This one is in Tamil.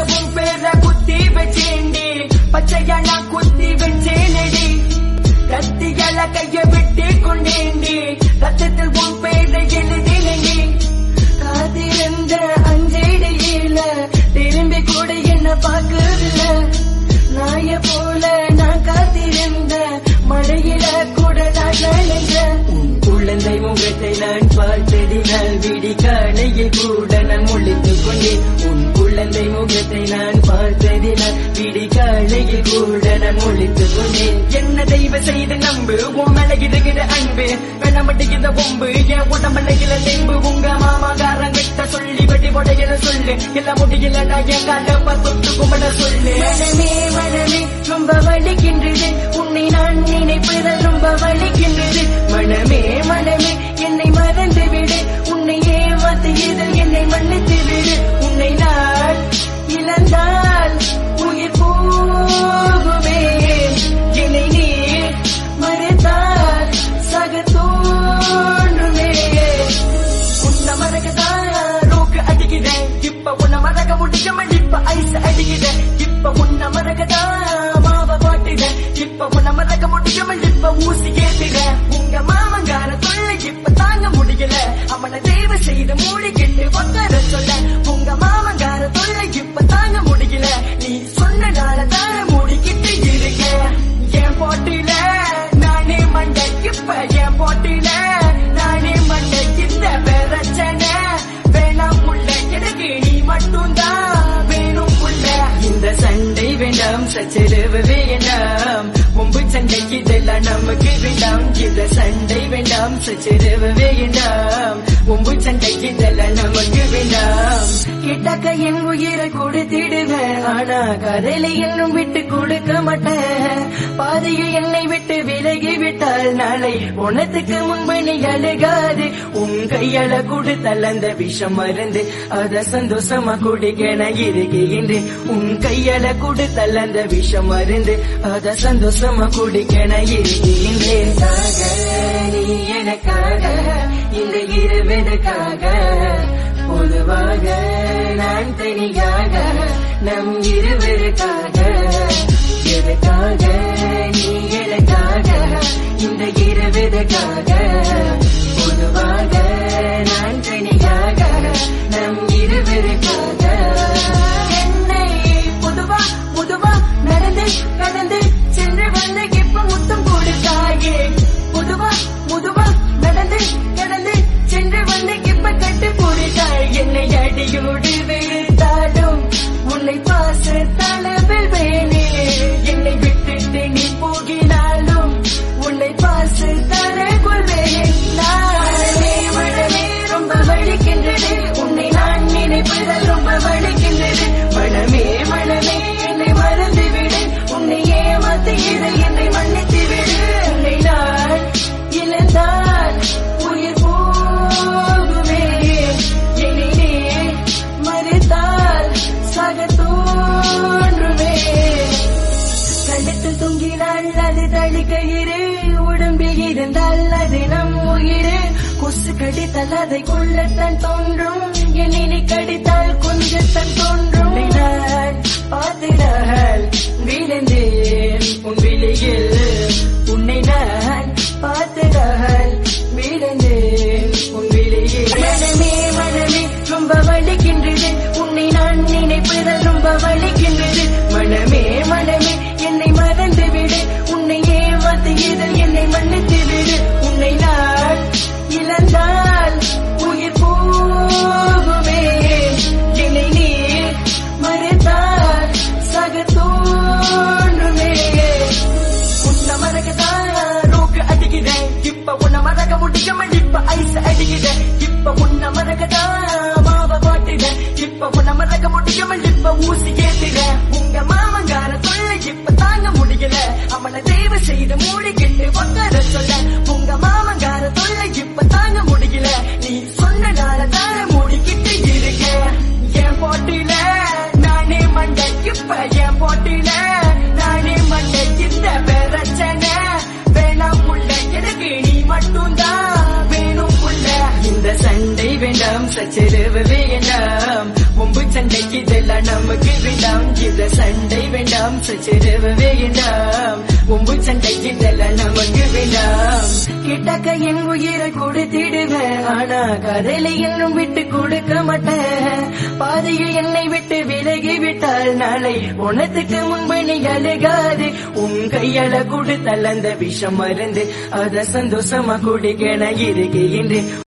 உன் பேர குத்தி வச்சேண்டி பச்சையா நான் குத்தி வச்சேனடி கத்தியால கைய விட்டு கொண்டேண்டி ரத்தத்தில் உன் பேரை எழுதினேண்டி காத்திருந்த அஞ்சடியில திரும்பி கூட என்ன பார்க்கல நாய போல நான் காத்திருந்த மழையில கூட நான் நனைஞ்ச உன் குழந்தை முகத்தை நான் பார்த்ததினால் விடி காலையில் கூட நான் முழித்துக் கொண்டேன் உன் குழந்தை முகத்தை நான் பார்த்ததினால் விடி காலையில் கூட நான் முழித்துக் கொண்டேன் என்ன தெய்வ செய்து நம்பு உன் மேல இருக்கிற அன்பு வேணாமட்டிக்கிற பொம்பு என் உடம்புல தெம்பு உங்க மாமாகாரன் கிட்ட சொல்லி வெட்டி உடையில சொல்லு எல்லாம் முடியல நான் என் கால பத்து கும்பிட சொல்லு மனமே மனமே ரொம்ப வலிக்கின்றது உன்னை நான் நினைப்பதால் ரொம்ப வலிக்கின்றது மனமே மனமே என்னை மறந்து விடு உன்னை ஏமாத்தியதில் என்னை மன்னித்து விடு உன்னை நான் இழந்தால் உயிர் போகுமே என்னை நீ மறைத்தால் சக தோன்றுமே உன்னை மறக்கதான் ரோக்கு அடிக்கிறேன் இப்ப உன்னை மறக்க முடியாம இப்ப ஐஸ் அடிக்கிறேன் இப்ப உன்னை மறக்கதான் மாவ பாட்டுறேன் இப்ப உன்னை மறக்க முடியாம இப்ப ஊசி ஏத்துறேன் உங்க மாமங்கார தொல்லை இப்ப தாங்க முடியல அவனை தேவை செய்து மூடிக்கிட்டு உட்கார சொல்ல உங்க மாமங்கார தொல்லை இப்ப தாங்க முடியல நீ சொன்னனால தான மூடிக்கிட்டு இருக்க என் போட்டில நானே மண்டை இப்ப என் போட்டில நானே மண்டை இந்த பிரச்சனை வேணாம் புள்ள எனக்கு நீ மட்டும்தான் வேணும் புள்ள இந்த சண்டை வேண்டாம் சச்சரவு வேண்டாம் முன்பு சண்டைக்கு இதெல்லாம் நமக்கு வேண்டாம் இந்த சண்டை வேண்டாம் சச்சரவு வேண்டாம் முன்பு சண்டைக்கு இதெல்லாம் நமக்கு வேண்டாம் கிட்டக்க என் உயிரை கொடுத்திடுவேன் ஆனா கதையில இன்னும் விட்டு கொடுக்க மாட்டேன் பாதையில் என்னை விட்டு விலகி விட்டால் நாளை உனத்துக்கு முன்பு நீ அழுகாது உன் கையால கொடுத்தால் அந்த விஷம் மருந்து அத சந்தோஷமா குடிக்க நான் இருக்கின்றேன் உன் கையால கொடுத்தால் அந்த விஷம் மருந்து அத சந்தோஷமா குடிக்க நான் இருக்கின்றேன் சாக, நீ எனக்காக இந்த இருவதுக்காக பொதுவாக நான் தனியாக நம் இருவருக்காக எதுக்காக நீ எனக்காக இந்த இருவதுக்காக பொதுவாக நான் தனியாக நம் இருவருக்காக என்னை பொதுவா பொதுவா நடந்து கடந்து சென்று வந்து இப்ப முத்தம் கொடுத்தாயே பொதுவா பொதுவா நடந்து கடந்து சென்று வந்து இப்ப கட்டு போடுதாய் என்னை அடியோடு விழுத்தாலும் உன்னை பாச தளவில் வேணே என்னை விட்டுட்டு நீ போகினாலும் உன்னை பாச தர கொள்வேன் மனமே மனமே ரொம்ப வலிக்கின்றது உன்னை நான் நினைப்பதால் ரொம்ப வலிக்கின்றது மனமே மனமே என்னை மறந்து விடு உன்னை ஏமாத்தியது என்னை மன்னித்து விடு உன்னை நான் இழந்தால் உயிர் போகுமே என்னை நீ மறைத்தால் சக தோன்றுமே கண்டத்தில் தொங்கினால் அது தழுக்கயிறு உடம்பில் இருந்தால் அது நம் உயிர் கொசு கடித்தால் அதை கொள்ளத்தான் தோன்றும் என்னை நீ கடித்தால் கொஞ்சத்தான் தோன்றும் நான் பார்த்தினால் விழுந்தேன் உன் விலையில் உன்னை நான் பார்த்ததால் விழுந்தேன் உன் விலையில் மனமே மனமே ரொம்ப வலிக்கின்றது உன்னை நான் நினைப்பதால் ரொம்ப வலிக்கின்றது மனமே மனமே என்னை மறந்து விடு உன்னை ஏமாத்தியதில் என்னை மன்னித்து விடு உன்னை நான் இழந்தால் உயிர் போகுமே என்னை நீ மறைத்தால் சக தோன்றுமே உன்னை மறக்கதான் ரோக்கு அடிக்கிறேன் இப்ப உன்னை மறக்க முடியாம இப்ப ஐஸ் அடிக்கிறேன் இப்ப உன்னை மறக்கதான் மாவ பாட்டுறேன் இப்ப உன்னை மறக்க முடியாம இப்ப ஊசி ஏத்துறேன் உங்க மாமங்கார தொல்லை இப்ப தாங்க முடியல அவனை தேவை செய்து மூடிக்கிட்டு உட்கார சொல்ல உங்க மாமங்கார தொல்லை இப்ப தாங்க முடியல நீ சொன்னனால தான மூடிக்கிட்டு இருக்க என் போட்டில நானே மண்டை இப்ப என் போட்டில நானே மண்டை இந்த பிரச்சனை வேணாம் புள்ள எனக்கு நீ மட்டும்தான் வேணும் புள்ள இந்த சண்டை வேண்டாம் சச்சரவு வேண்டாம் முன்பு சண்டைக்கு இதெல்லாம் நமக்கு வேண்டாம் இந்த சண்டை வேண்டாம் சச்சரவு வேண்டாம் உம்பு சண்டை இதெல்லாம் நமக்கு வேண்டாம் கிட்டக்க என் உயிரை கொடுத்திடுவேன் ஆனா கதையில இன்னும் விட்டு கொடுக்க மாட்டேன் பாதையில் என்னை விட்டு விலகி விட்டால் நாளை உனத்துக்கு முன்பு நீ அழுகாது உன் கையால கொடுத்தல் அந்த விஷம் மருந்து அத சந்தோஷமா குடிக்க நான் இருக்கின்றேன்